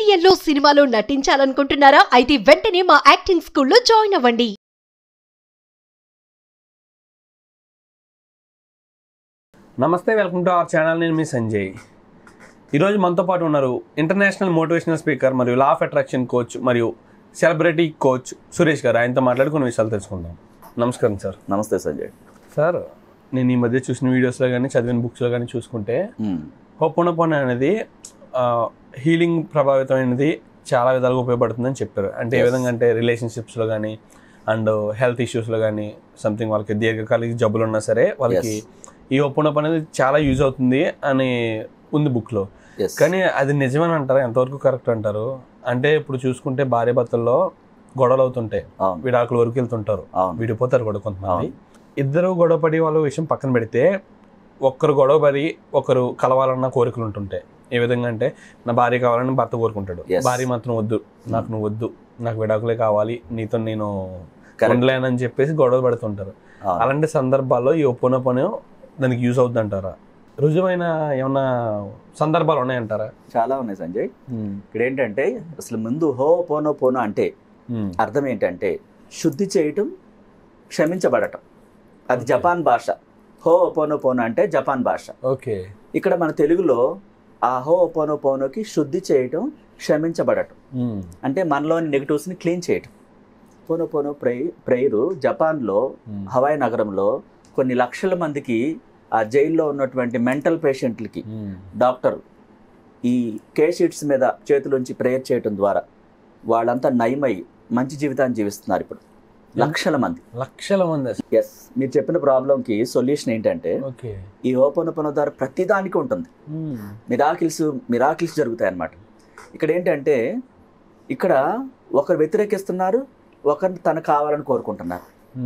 సీరియల్లో సినిమాలో నటించాలనుకుంటున్నారా అయితే వెంటనే మా యాక్టింగ్ స్కూల్లో జాయిన్ అవ్వండి నమస్తే వెల్కమ్ టు అవర్ ఛానల్ నేను మీ సంజయ్ ఈరోజు మనతో పాటు ఉన్నారు ఇంటర్నేషనల్ మోటివేషనల్ స్పీకర్ మరియు లా ఆఫ్ అట్రాక్షన్ కోచ్ మరియు సెలబ్రిటీ కోచ్ సురేష్ గారు ఆయనతో మాట్లాడి కొన్ని విషయాలు తెలుసుకుందాం నమస్కారం సార్ నమస్తే సంజయ్ సార్ నేను ఈ మధ్య చూసిన వీడియోస్లో కానీ చదివిన బుక్స్లో కానీ చూసుకుంటే హోపోనపోన అనేది హీలింగ్ ప్రభావితమైనది చాలా విధాలుగా ఉపయోగపడుతుందని చెప్పారు అంటే ఏ Yes. విధంగా అంటే రిలేషన్షిప్స్లో కానీ అండ్ హెల్త్ ఇష్యూస్లో కానీ సంథింగ్ వాళ్ళకి దీర్ఘకాలిక జబ్బులు ఉన్నా సరే వాళ్ళకి Yes. ఈ ఒప్పనొప్ప అనేది చాలా యూజ్ అవుతుంది అని ఉంది బుక్లో ఎస్ కానీ అది నిజమని అంటారా ఎంతవరకు కరెక్ట్ అంటారు అంటే ఇప్పుడు చూసుకుంటే భార్య భర్తల్లో గొడవలు అవుతుంటాయి అవును విడాకుల వరకు వెళ్తుంటారు అవును విడిపోతారు కూడా కొంతమంది అవును. ఇద్దరు గొడవ పడి వాళ్ళ విషయం పక్కన పెడితే ఒక్కరు గొడవ పడి ఒకరు కలవాలన్న కోరికలు ఉంటుంటాయి ఏ విధంగా అంటే నా భార్య కావాలని భర్త కోరుకుంటాడు Yes. భార్య మాత్రం వద్దు నాకు నువ్వు వద్దు నాకు విడాకులే కావాలి నీతో నేను Correct. ఉండలేనని చెప్పేసి గొడవ పడుతుంటారు అవును. అలాంటి సందర్భాల్లో ఈ ఒప్పున పని దానికి యూజ్ అవుద్ది అంటారా రుజువైన ఏమన్నా సందర్భాలు ఉన్నాయంటారా చాలా ఉన్నాయి సంజయ్ ఇక్కడ ఏంటంటే అసలు ముందు హో పోనో పోనో అంటే అర్థం ఏంటంటే శుద్ధి చేయటం క్షమించబడటం అది Okay. జపాన్ భాష హో పోనో పోనో అంటే జపాన్ భాష ఓకే ఇక్కడ మన తెలుగులో ఆ హో పోనో పోనోకి శుద్ధి చేయటం క్షమించబడటం అంటే మనలోని నెగిటివ్స్ని క్లీన్ చేయటం పోనో పోనో ప్రై ప్రేయరు జపాన్లో హవాయి నగరంలో కొన్ని లక్షల మందికి ఆ జైల్లో ఉన్నటువంటి మెంటల్ పేషెంట్లకి డాక్టర్ ఈ కే షీట్స్ మీద చేతులుంచి ప్రేయర్ చేయటం ద్వారా వాళ్ళంతా నయమై మంచి జీవితాన్ని జీవిస్తున్నారు ఇప్పుడు లక్షల మంది లక్షల మంది అసలు. ఎస్ మీరు చెప్పిన ప్రాబ్లంకి సొల్యూషన్ ఏంటంటే ఓకే ఈ ఓపెన్ ఓపెన్ ద్వారా ప్రతిదానికి ఉంటుంది మిరాకిల్స్ మిరాకిల్స్ జరుగుతాయి అన్నమాట ఇక్కడ ఏంటంటే ఇక్కడ ఒకరు వ్యతిరేకిస్తున్నారు ఒకరు తనకు కావాలని కోరుకుంటున్నారు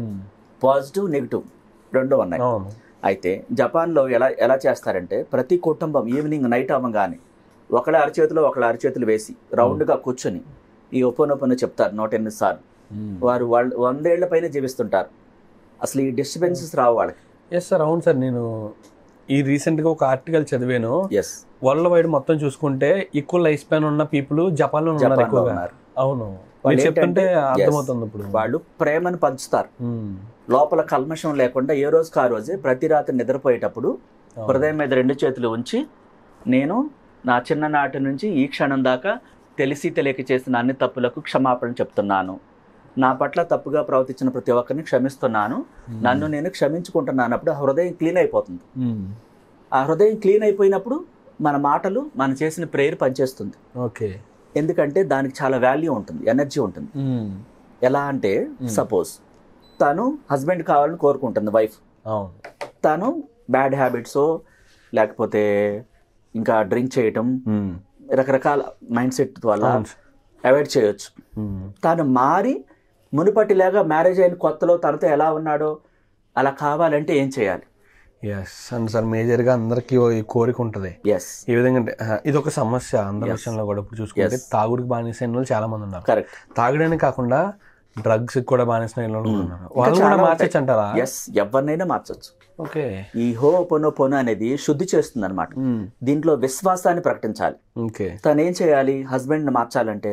పాజిటివ్ నెగిటివ్ రెండు ఉన్నాయి అవును అయితే జపాన్లో ఎలా ఎలా చేస్తారంటే ప్రతి కుటుంబం ఈవినింగ్ నైట్ అవ్వగానే ఒకళ్ళ అరచేతిలో ఒకళ్ళ అరచేతులు వేసి రౌండ్గా కూర్చొని ఈ ఒప్పనొప్పన చెప్తారు నూట ఎనిమిది సార్లు వారు వాళ్ళు వందేళ్ల పైన జీవిస్తుంటారు అసలు ఈ డిస్టర్బెన్సెస్ రావు వాళ్ళకి ఎస్ సార్ అవును సార్ నేను ఈ రీసెంట్గా ఒక ఆర్టికల్ చదివాను ఎస్ వరల్డ్ వైడ్ మొత్తం చూసుకుంటే ఈక్వల్ లైఫ్ స్పాన్ ఉన్న పీపుల్ జపాన్లో ఉన్నారు జపాన్లో ఎక్కువగా ఉన్నారు అవును వాళ్ళు మీరు చెప్తుంటే ఏంటంటే- Yes. అర్థమవుతుంది ఇప్పుడు వాళ్ళు ప్రేమను పంచుతారు మ్మ్. లోపల కల్మషం లేకుండా ఏ రోజుకి ఆ రోజే ప్రతి రాత్రి నిద్రపోయేటప్పుడు అవును. హృదయం మీద రెండు చేతులు ఉంచి నేను నా చిన్ననాటి నుంచి ఈ క్షణం దాకా తెలిసి తెలియక చేసిన అన్ని తప్పులకు క్షమాపణ చెప్తున్నాను నా పట్ల తప్పుగా ప్రవర్తించిన ప్రతి ఒక్కరిని క్షమిస్తున్నాను మ్మ్. నన్ను నేను క్షమించుకుంటున్నాను అప్పుడు ఆ హృదయం క్లీన్ అయిపోతుంది మ్మ్. ఆ హృదయం క్లీన్ అయిపోయినప్పుడు మన మాటలు మనం చేసిన ప్రేయర్ పనిచేస్తుంది ఓకే ఎందుకంటే దానికి చాలా వాల్యూ ఉంటుంది ఎనర్జీ ఉంటుంది మ్మ్. ఎలా అంటే Hmm. సపోజ్ తను హస్బెండ్ కావాలని కోరుకుంటుంది వైఫ్ అవును తను బ్యాడ్ హ్యాబిట్స్ లేకపోతే ఇంకా డ్రింక్ చేయటం మ్మ్. రకరకాల మైండ్ సెట్ వల్ల అవును. అవాయిడ్ చేయొచ్చు మ్మ్. తను మారి మునుపటిలాగా మ్యారేజ్ అయిన కొత్తలో తనతో ఎలా ఉన్నాడో అలా కావాలంటే ఏం చేయాలి ఎస్ అండ్ సార్ మేజర్గా అందరికీ ఓ ఈ కోరిక ఉంటుంది ఎస్ ఈ విధంగా అంటే ఆ, ఇది ఒక సమస్య అందరి Yes. విషయంలో కూడా ఇప్పుడు చూసుకుంటే Yes. తాగుడికి బానిసైన వాళ్ళు చాలా మంది ఉన్నారు కరెక్ట్ తాగడానికి కాకుండా డ్రగ్స్ కూడా బానిసైన వాళ్ళు కూడా ఉన్నారు వాళ్ళు కూడా మార్చచ్చు అంటారా ఎస్ ఎవరినైనా మార్చొచ్చు ఓకే ఈ హో పొనో పొనో అనేది శుద్ధి చేస్తుంది అనమాట మ్మ్. దీంట్లో విశ్వాసాన్ని ప్రకటించాలి ఓకే తను ఏం చేయాలి హస్బెండ్ని మార్చాలంటే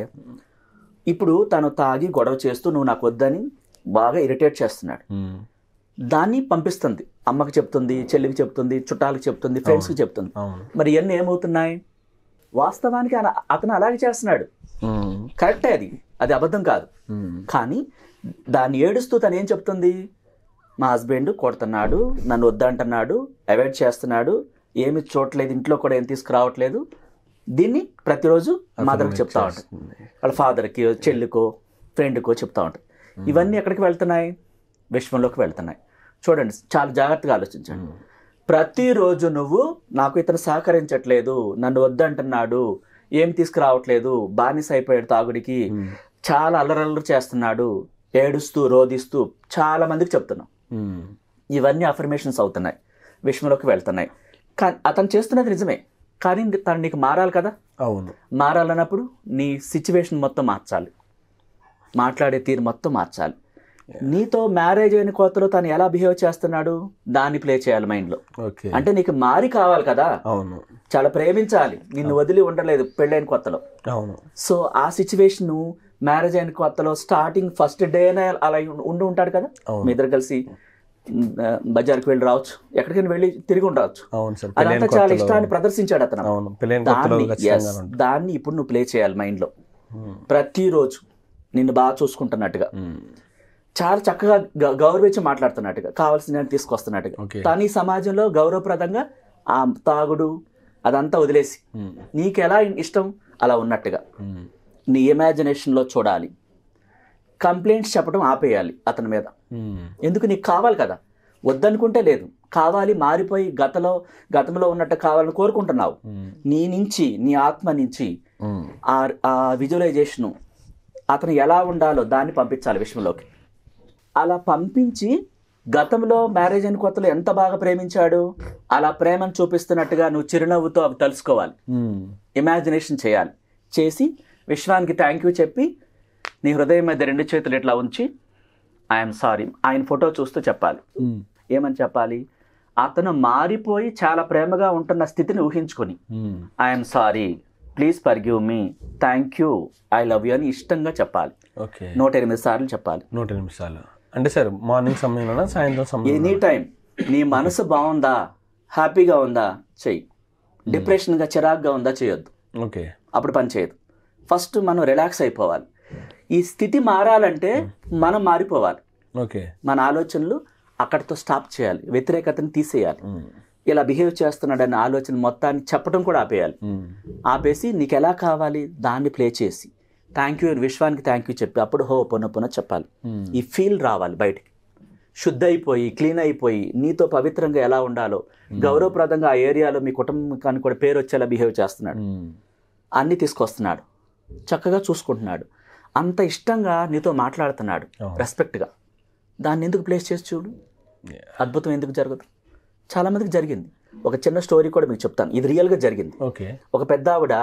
ఇప్పుడు తను తాగి గొడవ చేస్తూ నువ్వు నాకు వద్దని బాగా ఇరిటేట్ చేస్తున్నాడు మ్మ్. దాన్ని పంపిస్తుంది అమ్మకి చెప్తుంది చెల్లికి చెప్తుంది చుట్టాలకు చెప్తుంది ఫ్రెండ్స్కి చెప్తుంది అవును మరి ఇవన్నీ ఏమవుతున్నాయి వాస్తవానికి అన- అతను అలాగే చేస్తున్నాడు మ్మ్. కరెక్టే అది అది అబద్ధం కాదు మ్మ్. కానీ దాన్ని ఏడుస్తూ తను ఏం చెప్తుంది మా హస్బెండ్ కొడుతున్నాడు నన్ను వద్దంటున్నాడు అవాయిడ్ చేస్తున్నాడు ఏమి చూడట్లేదు ఇంట్లో కూడా ఏం తీసుకురావట్లేదు దీన్ని ప్రతిరోజు మదర్కి చెప్తా ఉంటుంది చేస్తుంది. వాళ్ళ ఫాదర్కి చెల్లికో ఫ్రెండ్కో చెప్తా ఉంటుంది ఇవన్నీ ఎక్కడికి వెళ్తున్నాయి విశ్వంలోకి వెళ్తున్నాయి చూడండి చాలా జాగ్రత్తగా ఆలోచించండి ప్రతిరోజు నువ్వు నాకు ఇతను సహకరించట్లేదు నన్ను వద్దంటున్నాడు ఏం తీసుకురావట్లేదు బానిస అయిపోయాడు తాగుడికి మ్మ్. చాలా అల్లరల్లరి చేస్తున్నాడు ఏడుస్తూ రోదిస్తూ చాలా మందికి చెప్తున్నాం మ్మ్. ఇవన్నీ అఫర్మేషన్స్ అవుతున్నాయి విశ్వంలోకి వెళ్తున్నాయి కానీ అతను చేస్తున్నది నిజమే కానీ తను నీకు మారాలి కదా అవును మారాలన్నప్పుడు నీ సిచ్యువేషన్ మొత్తం మార్చాలి మాట్లాడే తీరు మొత్తం మార్చాలి నీతో మ్యారేజ్ అయిన కొత్తలో తను ఎలా బిహేవ్ చేస్తున్నాడు దాన్ని ప్లే చేయాలి మైండ్లో ఓకే అంటే నీకు మారి కావాలి కదా అవును చాలా ప్రేమించాలి నిన్ను వదిలి ఉండలేదు పెళ్ళైన కొత్తలో అవును సో ఆ సిచ్యువేషన్ మ్యారేజ్ అయిన కొత్తలో స్టార్టింగ్ ఫస్ట్ డేనే అలా ఉండి ఉంటాడు కదా అవును. మీ ఇద్దరు కలిసి మ్, ఆ, బజార్కి వెళ్ళి రావచ్చు ఎక్కడికైనా వెళ్ళి తిరిగి ఉండవచ్చు అవును సార్ అదంతా పెళ్ళైన చాలా కొత్తలో ఇష్టాన్ని ప్రదర్శించాడు అతను అవును పెళ్ళైన కొత్తలో దాన్ని ఖచ్చితంగా yes, ఉంటుంది దాన్ని ఇప్పుడు నువ్వు ప్లే చేయాలి మైండ్లో ఉమ్. ప్రతిరోజు నిన్ను బాగా చూసుకుంటున్నట్టుగా ఉమ్. చాలా చక్కగా గ- గౌరవించి మాట్లాడుతున్నట్టుగా కావాల్సిన తీసుకొస్తున్నట్టుగా Okay. కానీ ఈ సమాజంలో గౌరవప్రదంగా ఆ తాగుడు అదంతా వదిలేసి ఉమ్. నీకు ఎలా ఇష్టం అలా ఉన్నట్టుగా ఉమ్. నీ ఇమాజినేషన్లో చూడాలి కంప్లైంట్స్ చెప్పడం ఆపేయాలి అతని మీద ఉమ్. ఎందుకు నీకు కావాలి కదా వద్దనుకుంటే లేదు కావాలి మారిపోయి గతలో గతంలో ఉన్నట్టు కావాలని కోరుకుంటున్నావు ఉమ్. నీ నుంచి నీ ఆత్మ నుంచి ఉమ్. ఆ ఆ విజువలైజేషను అతను ఎలా ఉండాలో దాన్ని పంపించాలి విశ్వంలోకి అలా పంపించి గతంలో మ్యారేజ్ అయిన కొత్తలో ఎంత బాగా ప్రేమించాడు అలా ప్రేమను చూపిస్తున్నట్టుగా నువ్వు చిరునవ్వుతో అవి తెలుసుకోవాలి ఉమ్. ఇమాజినేషన్ చేయాలి చేసి విశ్వానికి థ్యాంక్ యూ చెప్పి నీ హృదయం మీద రెండు చేతులు ఇట్లా ఉంచి ఐఎమ్ సారీ ఆయన ఫోటో చూస్తూ చెప్పాలి ఉమ్. ఏమని చెప్పాలి అతను మారిపోయి చాలా ప్రేమగా ఉంటున్న స్థితిని ఊహించుకొని um. I'm sorry please forgive me thank you I love you అని ఇష్టంగా చెప్పాలి ఓకే నూట ఎనిమిది సార్లు చెప్పాలి నూట నిమిషాలు అంటే సార్ మార్నింగ్ సమయంలోనా సాయంత్రం సమయం ఎనీ టైం నీ మనసు బాగుందా హ్యాపీగా ఉందా చెయ్యి డిప్రెషన్గా చిరాగ్గా ఉందా చేయొద్దు ఓకే అప్పుడు పని చేయదు ఫస్ట్ మనం రిలాక్స్ అయిపోవాలి ఈ స్థితి మారాలంటే మనం మారిపోవాలి ఓకే మన ఆలోచనలు అక్కడితో స్టాప్ చేయాలి వ్యతిరేకతను తీసేయాలి ఉమ్. ఇలా బిహేవ్ చేస్తున్నాడన్న ఆలోచన మొత్తాన్ని చెప్పడం కూడా ఆపేయాలి ఉమ్. ఆపేసి నీకు ఎలా కావాలి దాన్ని ప్లే చేసి థ్యాంక్ యూ విశ్వానికి థ్యాంక్ యూ చెప్పి అప్పుడు హో పొన్న పొన్న చెప్పాలి ఉమ్. ఈ ఫీల్ రావాలి బయటికి శుద్ధ అయిపోయి క్లీన్ అయిపోయి నీతో పవిత్రంగా ఎలా ఉండాలో గౌరవప్రదంగా ఆ ఏరియాలో మీ కుటుంబానికి కూడా పేరు వచ్చేలా బిహేవ్ చేస్తున్నాడు ఉమ్. అన్నీ తీసుకొస్తున్నాడు చక్కగా చూసుకుంటున్నాడు అంత ఇష్టంగా నీతో మాట్లాడుతున్నాడు అవును. రెస్పెక్ట్గా దాన్ని ఎందుకు ప్లేస్ చేసి చూడు Yeah. అద్భుతం ఎందుకు జరగదు చాలామందికి జరిగింది ఒక చిన్న స్టోరీ కూడా మీకు చెప్తాను ఇది రియల్గా జరిగింది ఓకే ఒక పెద్ద ఆవిడ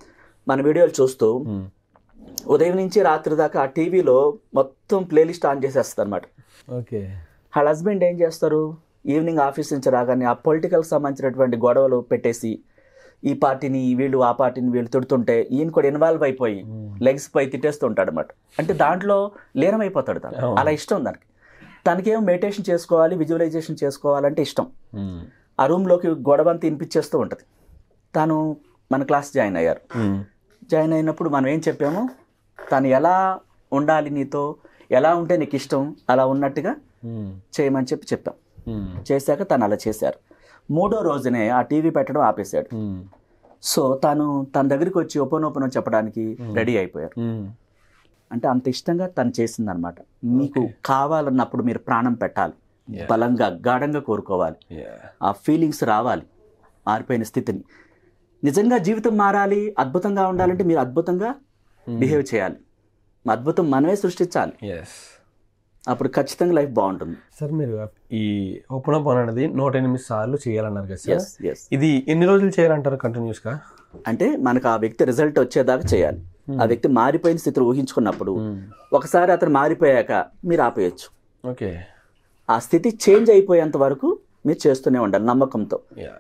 మన వీడియోలు చూస్తూ ఉమ్. ఉదయం నుంచి రాత్రి దాకా ఆ టీవీలో మొత్తం ప్లేలిస్ట్ ఆన్ చేసేస్తుంది అనమాట ఓకే వాళ్ళ హస్బెండ్ ఏం చేస్తారు ఈవినింగ్ ఆఫీస్ నుంచి రాగానే ఆ పొలిటికల్ సంబంధించినటువంటి గొడవలు పెట్టేసి ఈ పార్టీని వీళ్ళు ఆ పార్టీని వీళ్ళు తిడుతుంటే ఈయన కూడా ఇన్వాల్వ్ అయిపోయి లెగ్స్ పై తిట్టేస్తూ ఉంటాడు అనమాట అంటే దాంట్లో లీనమైపోతాడు తను అవును. అలా ఇష్టం దానికి తనకేం మెడిటేషన్ చేసుకోవాలి విజువలైజేషన్ చేసుకోవాలంటే ఇష్టం ఉమ్. ఆ రూమ్లోకి గొడవ అంతా వినిపించేస్తూ ఉంటుంది తను మన క్లాస్ జాయిన్ అయ్యారు ఉమ్. జాయిన్ అయినప్పుడు మనం ఏం చెప్పాము తను ఎలా ఉండాలి నీతో ఎలా ఉంటే నీకు ఇష్టం అలా ఉన్నట్టుగా ఉమ్. చేయమని చెప్పి చెప్పాం ఉమ్. చేశాక తను అలా చేశారు మూడో రోజునే ఆ టీవీ పెట్టడం ఆపేశాడు ఉమ్. సో తను తన దగ్గరికి వచ్చి ఉపనోపనం చెప్పడానికి రెడీ అయిపోయారు ఉమ్. అంటే అంత ఇష్టంగా తను చేసిందనమాట మీకు కావాలన్నప్పుడు మీరు ప్రాణం పెట్టాలి Yeah. బలంగా గాఢంగా కోరుకోవాలి Yeah. ఆ ఫీలింగ్స్ రావాలి మారిపోయిన స్థితిని నిజంగా జీవితం మారాలి అద్భుతంగా ఉండాలంటే మీరు అద్భుతంగా బిహేవ్ చేయాలి అద్భుతం మనమే సృష్టించాలి Yes. అప్పుడు ఖచ్చితంగా లైఫ్ బాగుంటుంది సార్ మీరు ఈ ఓపెన్ అప్ అనేది నూట ఎనిమిది సార్లు చేయాలన్నారు కదా సార్ ఎస్ ఎస్ ఇది ఎన్ని రోజులు చేయాలంటారు కంటిన్యూస్ గా అంటే మనకు ఆ వ్యక్తి రిజల్ట్ వచ్చేదాకా చేయాలి ఆ వ్యక్తి మారిపోయిన స్థితిని ఊహించుకున్నప్పుడు ఒకసారి అతను మారిపోయాక మీరు ఆపేయచ్చు ఓకే ఆ స్థితి చేంజ్ అయిపోయేంత వరకు మీరు చేస్తూనే ఉండాలి నమ్మకంతో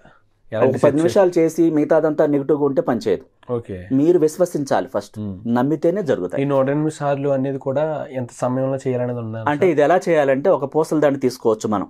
ఒక పది నిమిషాలు చేసి మిగతాదంతా నెగిటివ్గా ఉంటే పనిచేయదు ఓకే మీరు విశ్వసించాలి ఫస్ట్ నమ్మితేనే జరుగుతాయి ఈ నూట ఎనిమిది సార్లు అనేది కూడా ఎంత సమయంలో చేయాలనేది ఉన్నారు అంటే ఇది ఎలా చేయాలంటే ఒక పూసల దాన్ని తీసుకోవచ్చు మనం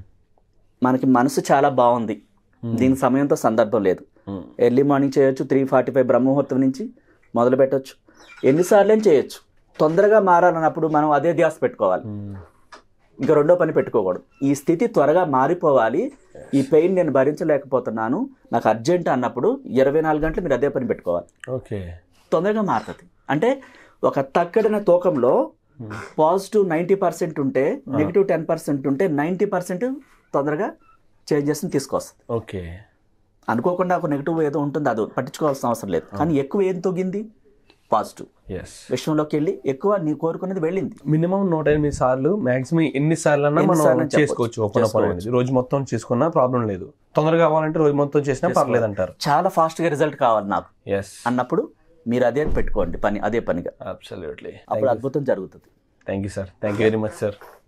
మనకి మనసు చాలా బాగుంది దీనికి సమయంతో సందర్భం లేదు ఎర్లీ మార్నింగ్ చేయొచ్చు త్రీ ఫార్టీ ఫైవ్ బ్రహ్మముహూర్తం నుంచి మొదలు పెట్టొచ్చు ఎన్నిసార్లు చేయొచ్చు తొందరగా మారాలన్నప్పుడు మనం అదే ధ్యాస పెట్టుకోవాలి ఇంకా రెండో పని పెట్టుకోకూడదు ఈ స్థితి త్వరగా మారిపోవాలి ఈ పెయిన్ నేను భరించలేకపోతున్నాను నాకు అర్జెంట్ అన్నప్పుడు ఇరవై నాలుగు గంటలు మీరు అదే పని పెట్టుకోవాలి ఓకే తొందరగా మారుతుంది అంటే ఒక తక్కడిన తూకంలో పాజిటివ్ నైంటీ పర్సెంట్ ఉంటే నెగిటివ్ టెన్ పర్సెంట్ ఉంటే నైంటీ పర్సెంట్ తొందరగా చేంజెస్ని తీసుకొస్తుంది ఓకే అనుకోకుండా ఒక నెగిటివ్ ఏదో ఉంటుంది అది పట్టించుకోవాల్సిన అవసరం లేదు కానీ ఎక్కువ ఏం తొగింది పాజిటివ్ ఎస్ విషయంలోకి వెళ్ళి ఎక్కువ నీ కోరుకునేది వెళ్ళింది మినిమం నూట ఎనిమిది సార్లు మాక్సిమం ఎన్ని సార్లు అన్నా మనం ఎన్నిసార్లు చెప్పొచ్చు. చేసుకోవచ్చు ఓపెన్ అప్ అనేది రోజు మొత్తం చేసుకున్నా ప్రాబ్లం లేదు తొందరగా కావాలంటే రోజు మొత్తం చేసినా పర్లేదు అంటారు చాలా ఫాస్ట్గా రిజల్ట్ కావాలి నాకు ఎస్ అన్నప్పుడు మీరు అదే పెట్టుకోండి పని అదే పనిగా అబ్సల్యూట్లీ అప్పుడు అద్భుతం జరుగుతుంది thank you sir thank you very much sir